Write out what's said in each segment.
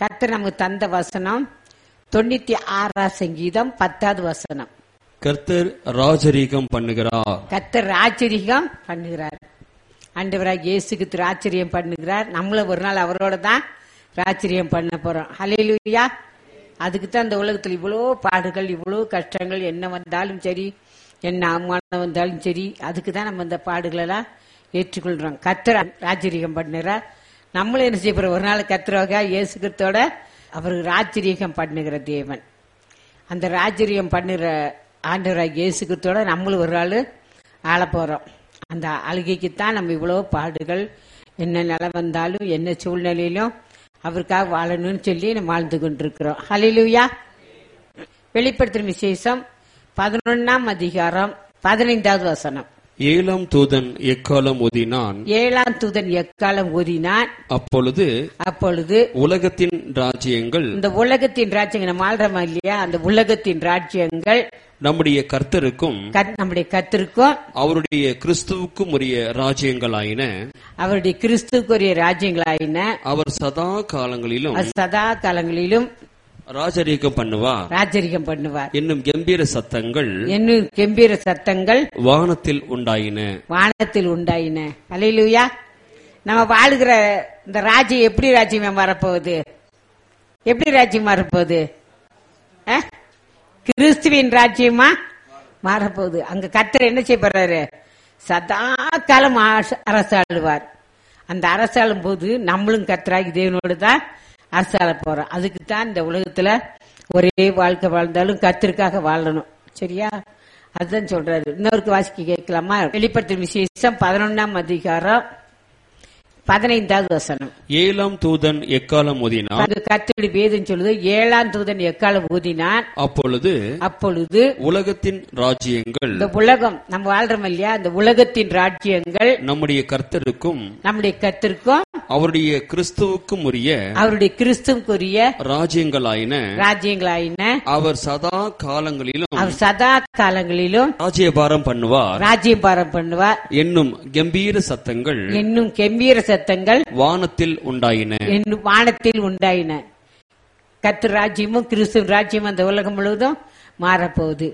கர்த்தர் நமக்கு தந்த வசனம் தொண்ணூத்தி ஆறாம் சங்கீதம் பத்தாவது வசனம் கர்த்தர் ராஜரீகம் பண்ணுகிறார் கர்த்தர் ஆச்சரியம் பண்ணுகிறார் ஆண்டவராக இயேசுக்கு ஆச்சரியம் பண்ணுகிறார் நம்மளும் ஒரு நாள் அவரோட தான் ராச்சரியம் பண்ண போறோம் ஹalleluya அதுக்கு தான் இந்த உலகத்தில் இவ்வளோ பாடுகள் இவ்வளோ கஷ்டங்கள் என்ன வந்தாலும் சரி என்ன அவமானம் வந்தாலும் சரி அதுக்கு தான் நம்ம இந்த பாடுகளெல்லாம் ஏற்றுக்கொள்றோம் கத்தர் ராஜரீகம் பண்ணுறார் நம்மளும் என்ன செய்ய போறோம் ஒரு நாள் கத்துறவங்க இயேசுக்கிறதோட அவருக்கு ராஜரீகம் பண்ணுகிற தேவன் அந்த ராஜரியம் பண்ணுற ஆண்டவராக இயேசுக்கிறதோட நம்மளும் ஒரு நாள் ஆள போறோம் அந்த அழுகைக்கு தான் நம்ம இவ்வளோ பாடுகள் என்ன நிலை வந்தாலும் என்ன சூழ்நிலையிலும் அவருக்காக வாழணும்னு சொல்லி நம்ம வாழ்ந்து கொண்டிருக்கிறோம் ஹalleluya வெளிப்படுத்தும் விசேஷம் பதினொன்னாம் அதிகாரம் பதினைந்தாவது வசனம் ஏழாம் தூதன் எக்காலம் ஊதினான் ஏழாம் தூதன் எக்காலம் ஓதினான் அப்பொழுது அப்பொழுது உலகத்தின் ராஜ்யங்கள் இந்த உலகத்தின் ராஜ்யங்கள் நம்ம ஆள்றோமா இல்லையா அந்த உலகத்தின் ராஜ்யங்கள் நம்முடைய கர்த்தருக்கும் கத்- நம்முடைய கத்திற்கும் அவருடைய கிறிஸ்துவுக்கும் உரிய ராஜ்யங்களாயின அவருடைய கிறிஸ்துக்குரிய ராஜ்யங்களாயின அவர் சதா காலங்களிலும் அது சதா காலங்களிலும் ராஜரீகம் பண்ணுவார் ராஜரிகம் பண்ணுவார் என்னும் கம்பீர சத்தங்கள் என்னும் கம்பீர சத்தங்கள் வானத்தில் உண்டாயின வானத்தில் உண்டாயின அலையிலுயா நம்ம வாழுகிற இந்த ராஜ்யம் எப்படி ராஜ்யம் வரப்போகுது எப்படி ராஜ்யம் வரப்போகுது அஹ்? கிறிஸ்துவின் ராஜ்யமா மாறப்போகுது அங்க கர்த்தர் என்ன செய்ய போறாரு சதா காலம் ஆச- அரசாளுவார் அந்த அரசாளும் போது நம்மளும் கர்த்தராகி தேவனோடு தான் அரசாள போறோம் அதுக்கு தான் இந்த உலகத்துல ஒரே வாழ்க்கை வாழ்ந்தாலும் கர்த்தருக்காக வாழணும் சரியா அதுதான் சொல்றாரு இன்னொருக்கு வாசிக்க கேட்கலாமா வெளிப்படுத்தும் விசேஷம் பதினொன்னாம் அதிகாரம் பதினைந்தாவது வசனம் ஏழாம் தூதன் எக்காலம் ஊதினான் அங்கு கர்த்தருடைய வேதம் சொல்லுது ஏழாம் தூதன் எக்காலம் ஊதினான் அப்பொழுது அப்பொழுது உலகத்தின் ராஜ்யங்கள் இந்த உலகம் நம்ம வாழ்றோம் இல்லையா இந்த உலகத்தின் ராஜ்யங்கள் நம்முடைய கர்த்தருக்கும் நம்முடைய கத்திற்கும் அவருடைய கிறிஸ்துவுக்கும் உரிய அவருடைய கிறிஸ்துவுக்குரிய ராஜ்யங்களாயின ராஜ்யங்களாயின அவர் சதா காலங்களிலும் அவர் சதா காலங்களிலும் ராஜ்யபாரம் பண்ணுவார் ராஜ்யம் பாரம் பண்ணுவார் என்னும் கம்பீர சத்தங்கள் என்னும் கெம்பீர சத்தங்கள் வானத்தில் உண்டாயின என்னும் வானத்தில் உண்டாயின கத்து ராஜ்யமும் கிறிஸ்து ராஜ்யமும் அந்த உலகம் முழுவதும் மாறப்போகுது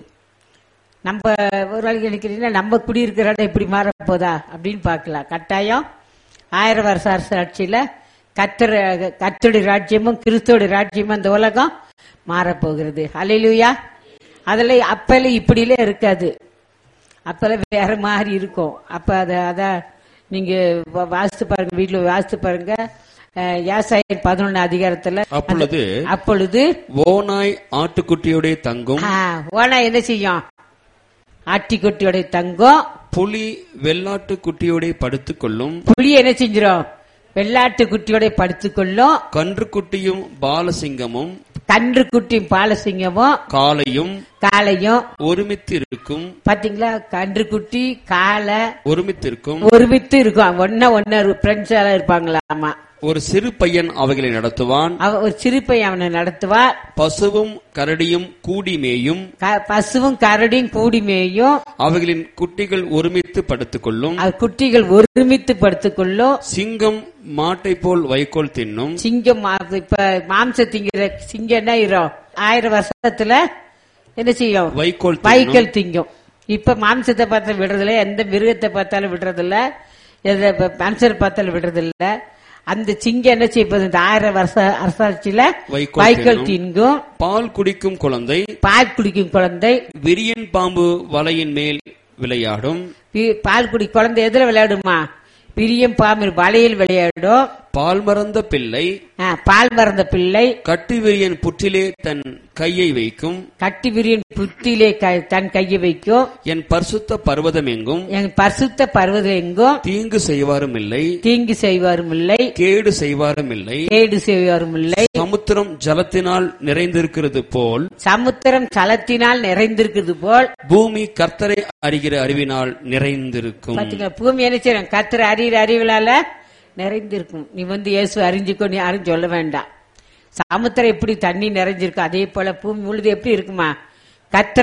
நம்ம ஒரு நாளைக்கு நினைக்கிறீங்கன்னா நம்ம குடியிருக்கிற இடம் எப்படி மாறப்போதா அப்படின்னு பார்க்கலாம் கட்டாயம் ஆயிரம் வருஷ அரசாட்சியில கத்தர் கத்தோடைய ராஜ்யமும் கிறிஸ்துவோட ராஜ்யமும் அந்த உலகம் மாறப்போகிறது அலையிலுயா அதுல அப்பல இப்படிலே இருக்காது அப்பெல்லாம் வேற மாதிரி இருக்கும் அப்ப அத அத நீங்க வா- வாசித்து பாருங்க வீட்டுல வாசித்து பாருங்க அஹ், யாசாயர் பதினொன்னு அதிகாரத்துல அப்பொழுது அப்பொழுது ஓனாய் ஆட்டுக்குட்டியோட தங்கும் ஆ, ஓனா என்ன செய்யும் ஆட்டிக்குட்டியோட தங்கம் புலி வெள்ளாட்டு குட்டியோட படுத்துக் கொள்ளும் புலி என்ன செஞ்சிரும் வெள்ளாட்டு குட்டியோட படுத்துக்கொள்ளும் கன்றுக்குட்டியும் பாலசிங்கமும் கன்று குட்டியும் பாலசிங்கமும் காளையும் காளையும் ஒருமித்து இருக்கும் பாத்தீங்களா கன்று குட்டி காளை ஒருமித்திருக்கும் ஒருமித்து இருக்கும் ஒன்னா ஒன்னா ஃப்ரெண்ட்ஸ் எல்லாம் இருப்பாங்களாமா ஒரு சிறு பையன் அவைகளை நடத்துவான் அவ ஒரு சிறுப்பை அவனை நடத்துவார் பசுவும் கரடியும் கூடி மேயும் க- பசுவும் கரடியும் கூடி மேயும் அவைகளின் குட்டிகள் ஒருமித்து படுத்துக் கொள்ளும் அது குட்டிகள் ஒருமித்து படுத்துக்கொள்ளும் சிங்கம் மாட்டை போல் வைக்கோல் தின்னும் சிங்கம் மா- இப்ப மாம்ச திங்கிற சிங்கம் என்ன ஆயிரும் ஆயிரம் வருஷத்துல என்ன செய்யும் வைக்கோல் தின்னும் வைக்கல் திங்கும் இப்ப மாம்சத்தை பார்த்து விடுறதில்ல எந்த மிருகத்தை பார்த்தாலும் விடுறதில்ல எந்த ப- மனுஷரை பார்த்தாலும் விடுறதில்ல அந்த சிங்கம் என்ன செய்ய இந்த ஆயிரம் வருஷ அரசாட்சியில வைக்கோல் வைக்கல் தின்னும். திங்கும் பால் குடிக்கும் குழந்தை பால் குடிக்கும் குழந்தை விரியன் பாம்பு வலையின் மேல் விளையாடும் பி- பால் குடி குழந்தை எதுல விளையாடுமா பிரியம் பாம்பு வலையில் விளையாடும் பால் மறந்த பிள்ளை ஆ, பால் மறந்த பிள்ளை கட்டு விரியன் புற்றிலே தன் கையை வைக்கும் கட்டி விரியன் புத்திலே க- தன் கையை வைக்கும் என் பரிசுத்த பர்வதம் எங்கும் என் பரிசுத்த பர்வதம் எங்கும் தீங்கு செய்வாரும் இல்லை தீங்கு செய்வாரும் இல்லை கேடு செய்வாரும் இல்லை கேடு செய்வாரும் இல்லை சமுத்திரம் ஜலத்தினால் நிறைந்திருக்கிறது போல் சமுத்திரம் சலத்தினால் நிறைந்திருக்கிறது போல் பூமி கர்த்தரை அறிகிற அறிவினால் நிறைந்திருக்கும் பாத்தீங்களா பூமி என்ன செய்யணும் கத்திர அறிகிற அறிவிலால நிறைந்திருக்கும் நீ வந்து இயேசு அறிஞ்சுக்கோ நீ யாரும் சொல்ல வேண்டாம் சமுத்திரம் எப்படி தண்ணி நிறைஞ்சிருக்கும் அதே போல பூமி முழுது எப்படி இருக்குமா கத்திர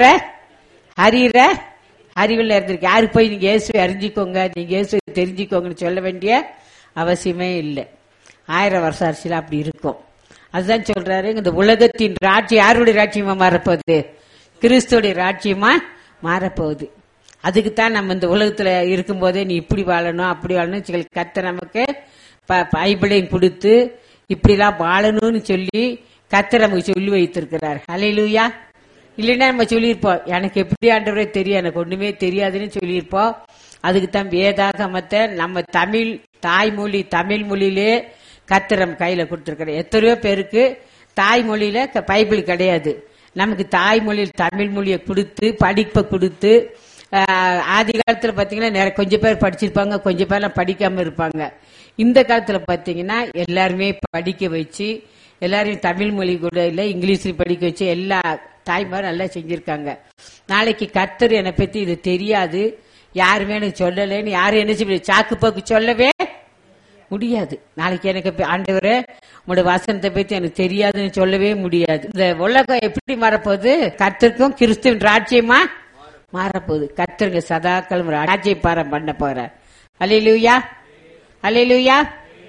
அறிகிற அறிவில் இருந்திருக்கு யாருக்கு போய் நீங்க இயேசுவை அறிஞ்சிக்கோங்க நீங்க இயேசுவை தெரிஞ்சுக்கோங்கன்னு சொல்ல வேண்டிய அவசியமே இல்லை ஆயிரம் வருஷ அரசியல் அப்படி இருக்கும் அதுதான் சொல்றாரு இந்த உலகத்தின் ராஜ்யம் யாருடைய ராஜ்யமா மாறப்போகுது கிறிஸ்துடைய ராஜ்யமா மாறப்போகுது அதுக்கு தான் நம்ம இந்த உலகத்துல இருக்கும்போதே நீ இப்படி வாழணும் அப்படி வாழணும் சொல்லி கத்த நமக்கு ப- பைபிளையும் கொடுத்து இப்படிலாம் வாழணும்னு சொல்லி கத்த நமக்கு சொல்லி வைத்திருக்கிறார் ஹalleluya இல்லைன்னா நம்ம சொல்லியிருப்போம் எனக்கு எப்படி ஆண்டவரே தெரியும் எனக்கு ஒண்ணுமே தெரியாதுன்னு சொல்லியிருப்போம் அதுக்கு தான் வேதாகமத்தை நம்ம தமிழ் தாய்மொழி தமிழ் மொழியிலே கர்த்தர் நம்ம கையில கொடுத்துருக்கிறார் எத்தனையோ பேருக்கு தாய்மொழியில க- பைபிள் கிடையாது நமக்கு தாய்மொழியில் தமிழ் மொழியை கொடுத்து படிப்பை கொடுத்து ஆஹ், ஆதி காலத்துல பாத்தீங்கன்னா நிறைய கொஞ்சம் பேர் படிச்சிருப்பாங்க கொஞ்சம் பேர்லாம் படிக்காம இருப்பாங்க இந்த காலத்துல பாத்தீங்கன்னா எல்லாருமே படிக்க வச்சு எல்லாரையும் தமிழ் மொழி கூட இல்ல இங்கிலீஷ்ல படிக்க வச்சு எல்லா தாய்மாரும் நல்லா செஞ்சிருக்காங்க நாளைக்கு கர்த்தர் என்னை பத்தி இது தெரியாது யாருமே எனக்கு சொல்லலைன்னு யாரும் என்ன செய்ய முடியாது? சாக்கு போக்கு சொல்லவே முடியாது நாளைக்கு எனக்கு இப்ப ஆண்டவரே உங்களோட வசனத்தை பத்தி எனக்கு தெரியாதுன்னு சொல்லவே முடியாது இந்த உலகம் எப்படி மாறப்போகுது கர்த்தருக்கும் கிறிஸ்துவின் ராஜ்யமா மாறப்போகுது கர்த்தருங்க சதாக்களும் ராஜ்ய பாரம் பண்ண போறார் அலையிலுயா அலையிலுயா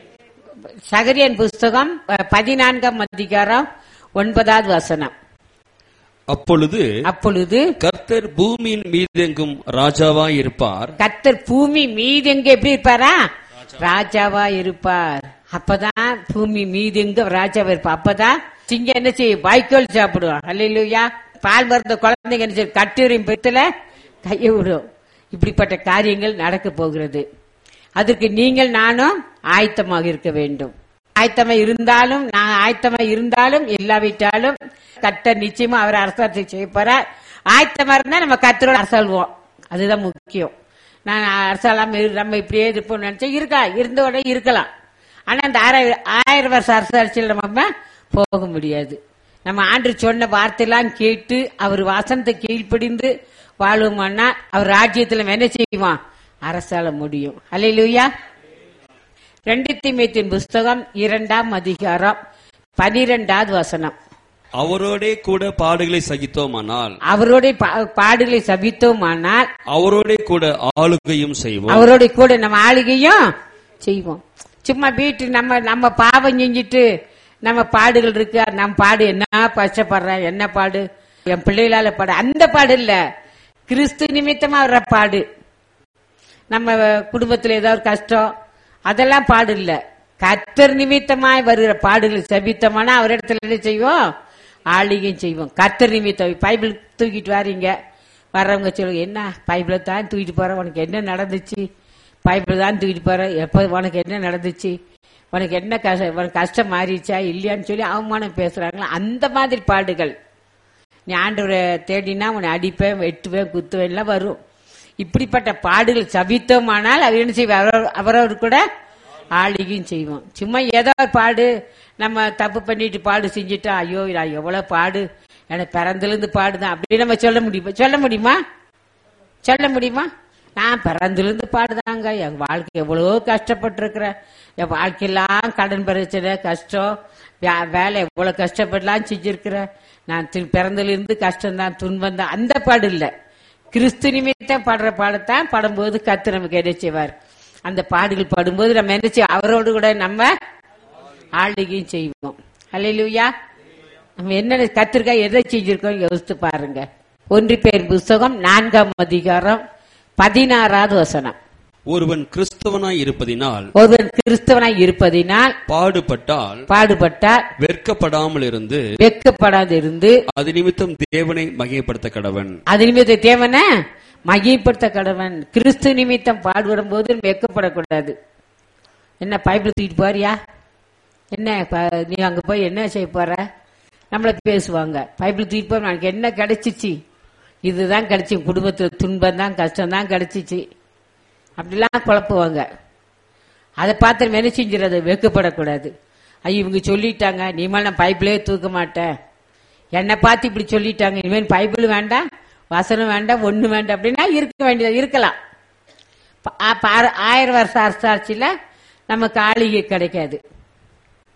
சகரியன் புஸ்தகம் அஹ், பதினான்காம் அதிகாரம் ஒன்பதாவது வசனம் அப்பொழுது அப்பொழுது கர்த்தர் பூமியின் மீதெங்கும் ராஜாவாய் இருப்பார் கர்த்தர் பூமி மீது எங்க எப்படி இருப்பாரா ராஜாவா இருப்பார் அப்பதான் பூமி மீது எங்க ராஜாவா இருப்பார் அப்பதான் சிங்கம் என்ன செய்யும் வாய்க்கோல் சாப்பிடுவோம் அல்லையா பால் மருந்த குழந்தைங்க என்ன செய்யும் கட்டுரையும் பெத்துல கையை விடும் இப்படிப்பட்ட காரியங்கள் நடக்க போகிறது அதற்கு நீங்கள் நானும் ஆயத்தமாக இருக்க வேண்டும் ஆயத்தமா இருந்தாலும் நான் ஆயத்தமா இருந்தாலும் இல்லாவிட்டாலும் கர்த்தர் நிச்சயமா அவர் அரசாட்சி செய்ய போறார் ஆயத்தமா இருந்தா நம்ம கர்த்தரோட அரசாள்வோம் அதுதான் முக்கியம் நான் அரசாளாம இரு- நம்ம இப்படியே இருப்போம்னு நினைச்சா இருக்கா இருந்த உடனே இருக்கலாம் ஆனா அந்த ஆயிரம் ஆயிரம் வருஷம் அரசாட்சியில் நம்ம போக முடியாது நம்ம ஆண்டு சொன்ன வார்த்தையெல்லாம் கேட்டு அவர் வாசனத்தை கீழ்ப்படிந்து வாழ்வோம்னா அவர் ராஜ்யத்துல நம்ம என்ன செய்வான் அரசாள முடியும் அல்லையா ரெண்டு தீமைத்தின் புஸ்தகம் இரண்டாம் அதிகாரம் பனிரெண்டாவது வசனம் அவரோடே கூட பாடுகளை சகித்தோமானால் அவருடைய பா- பாடுகளை சபித்தோமானால் அவரோடே கூட ஆளுகையும் செய்வோம் அவரோட கூட நம்ம ஆளுகையும் செய்வோம் சும்மா வீட்டு நம்ம நம்ம பாவம் செஞ்சுட்டு நம்ம பாடுகள் இருக்கு நம்ம பாடு என்ன கஷ்டப்படுறேன் என்ன பாடு என் பிள்ளைகளால பாடு அந்த பாடு இல்ல கிறிஸ்து நிமித்தமா வர்ற பாடு நம்ம குடும்பத்துல ஏதாவது கஷ்டம் அதெல்லாம் பாடு இல்ல கத்தர் நிமித்தமாய் வருகிற பாடுகள் சபித்தமானா அவர் இடத்துல என்ன செய்வோம் ஆளிகையும் செய்வோம் கத்தர் நிமித்தம் பைபிள் தூக்கிட்டு வாரீங்க வர்றவங்க சொல்லுங்க என்ன பைபிளை தான் தூக்கிட்டு போற உனக்கு என்ன நடந்துச்சு பைபிள் தான் தூக்கிட்டு போற எப்ப உனக்கு என்ன நடந்துச்சு உனக்கு என்ன கஷ்டம் உனக்கு கஷ்டம் மாறிடுச்சா இல்லையான்னு சொல்லி அவமானம் பேசுறாங்களா அந்த மாதிரி பாடுகள் நீ ஆண்டவரை தேடினா உன்னை அடிப்பேன் வெட்டுவேன் குத்துவேன் எல்லாம் வரும் இப்படிப்பட்ட பாடுகள் சபித்தோமானால் அவர் என்ன செய்வார் அவரவர்- அவரவர் கூட ஆளிகையும் செய்வோம் சும்மா ஏதோ ஒரு பாடு நம்ம தப்பு பண்ணிட்டு பாடு செஞ்சுட்டா ஐயோ நான் எவ்வளவு பாடு எனக்கு பிறந்திலிருந்து பாடுதான் அப்படி நம்ம சொல்ல முடியுமா சொல்ல முடியுமா சொல்ல முடியுமா நான் பிறந்திலிருந்து பாடுதாங்க என் வாழ்க்கை எவ்வளவோ கஷ்டப்பட்டிருக்கிறேன் என் வாழ்க்கையெல்லாம் கடன் பிரச்சனை கஷ்டம் வே- வேலை எவ்வளவு கஷ்டப்படலாம் செஞ்சிருக்கிறேன் நான் தி- பிறந்திலிருந்து கஷ்டம் தான் துன்பம் தான் அந்த பாடு இல்ல கிறிஸ்து நிமித்தம் பாடுற பாடத்தான் பாடும்போது கத்து நமக்கு என்ன செய்வார் அந்த பாடுகள் பாடும்போது நம்ம என்ன செய்வோம் அவரோடு கூட நம்ம ஆளுகையும் செய்வோம் அல்லையா நம்ம என்ன கத்திரிக்காய் எதை செஞ்சிருக்கோம் யோசித்து பாருங்க ஒன்றி பேர் புஸ்தகம் நான்காம் அதிகாரம் பதினாறாவது வசனம் ஒருவன் கிறிஸ்தவனாய் இருப்பதினால் ஒருவன் கிறிஸ்தவனாய் இருப்பதினால் பாடுபட்டால் பாடுபட்டால் வெட்கப்படாமல் இருந்து வெட்கப்படாதிருந்து அது நிமித்தம் தேவனை மகிமைப்படுத்த கடவன் அது நிமித்த தேவன மகிமைப்படுத்த கடவன் கிறிஸ்து நிமித்தம் பாடுபடும் போது வெட்கப்படக்கூடாது என்ன பைபிள் தூக்கிட்டு போறியா என்ன ப- நீ அங்க போய் என்ன செய்ய போற நம்மள பேசுவாங்க பைபிள் தூக்கிட்டு போய் எனக்கு என்ன கிடைச்சிச்சு இதுதான் கிடைச்சி குடும்பத்துல துன்பம் தான் கஷ்டம் தான் கிடைச்சிச்சு அப்படிலாம் குழப்புவாங்க அதை பார்த்து நம்ம என்ன செஞ்சிடறது வெக்கப்படக்கூடாது ஐயோ இவங்க சொல்லிட்டாங்க இனிமேல் நான் பைபிளே தூக்க மாட்டேன் என்னை பார்த்து இப்படி சொல்லிட்டாங்க இனிமேல் பைபிள் வேண்டாம் வசனம் வேண்டாம் ஒண்ணு வேண்டாம் அப்படின்னா இருக்க வேண்டியது இருக்கலாம் ப- ஆ- ப- ஆயிரம் வருஷம் அரசாட்சியில நமக்கு ஆளிகை கிடைக்காது